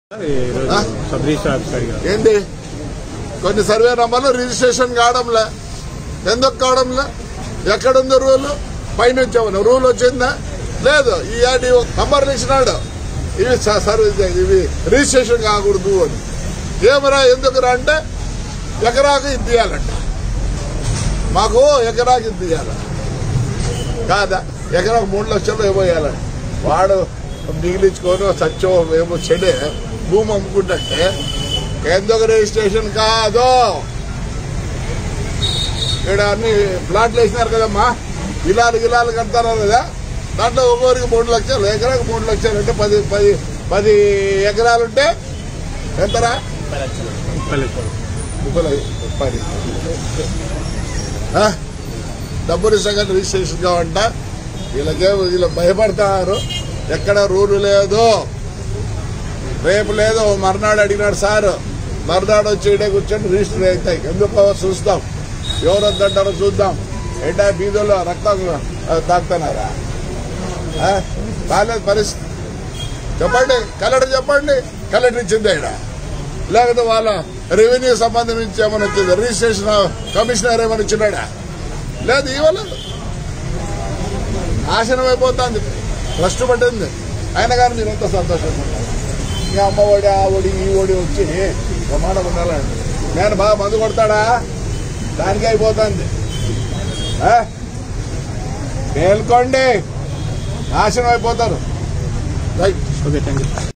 ఈరోజు sub register office అడిగారు ఏంటి కొన్ని సర్వే నంబర్లు రిజిస్ట్రేషన్ కావడంలే ఎందుకు కావడంలే ఎక్కడుంది రూల్ పైనుంచి ఏమన్నా రూల్ వచ్చిందా లేదు ఈ ఆర్డీ నంబర్లు ఇచ్చినాడు ఇవి స- సర్వీస్ ఇవి రిజిస్ట్రేషన్ కాకూడదు అని ఏమరా ఎందుకురా అంటే ఎకరాకు ఇది తీయాలంట మాకు ఎకరాకి ఇది తీయాలి కాదా ఎకరాకు మూడు లక్షలు ఏమో వేయాలంట వాడు మిగిలించుకొని సత్యం ఏమో చెడే భూమి అమ్ముకుంటే ఎందుకు రిజిస్ట్రేషన్ కాదు ఇక్కడ అన్ని ప్లాట్లు వేసినారు కదమ్మా ఇలాలు గిలాలు కడతారు కదా దాంట్లో ఒక్కొక్కరికి మూడు లక్షలు ఎకరాకు మూడు లక్షలు అంటే పది పది పది ఎకరాలుంటే ఎంతరా ముప్పై లక్షలు ముప్పై పది ఆ? డబ్బులు సగం రిజిస్ట్రేషన్ కావంట వీళ్ళకే వీళ్ళు భయపడతారు ఎక్కడ రూలు లేదు రేపు లేదు మర్నాడు అడిగినాడు సార్ మర్నాడు వచ్చి ఇడే కూర్చొని రిజిస్టర్ అవుతాయి ఎందుకో చూస్తాం ఎవరు వద్దంటారో చూద్దాం ఏంటా బీదోలో రక్తం ఆ, తాగుతున్నారా ఆ? కాలేదు పరిస్థితి చెప్పండి కలెక్టర్ చెప్పండి కలెక్టర్ ఇచ్చింది ఇక్కడ లేకపోతే వాళ్ళ రెవెన్యూ సంబంధించి ఏమైనా వచ్చింది రిజిస్ట్రేషన్ కమిషనర్ ఏమైనా ఇచ్చినాడా లేదు ఇవ్వలేదు నాశనం అయిపోతుంది ట్రస్ట్ పట్టింది అయినా కానీ మీరు ఎంత సంతోషంగా ఉన్నారు మీ అమ్మ ఒడి ఆ ఒడి ఈ ఒడి వచ్చి ప్రమాణం ఉండాలండి నేను బాగా మందు కొడతాడా దానికి అయిపోతుంది ఆ? మేల్కోండి నాశనం అయిపోతారు రైట్ ఓకే థ్యాంక్ యూ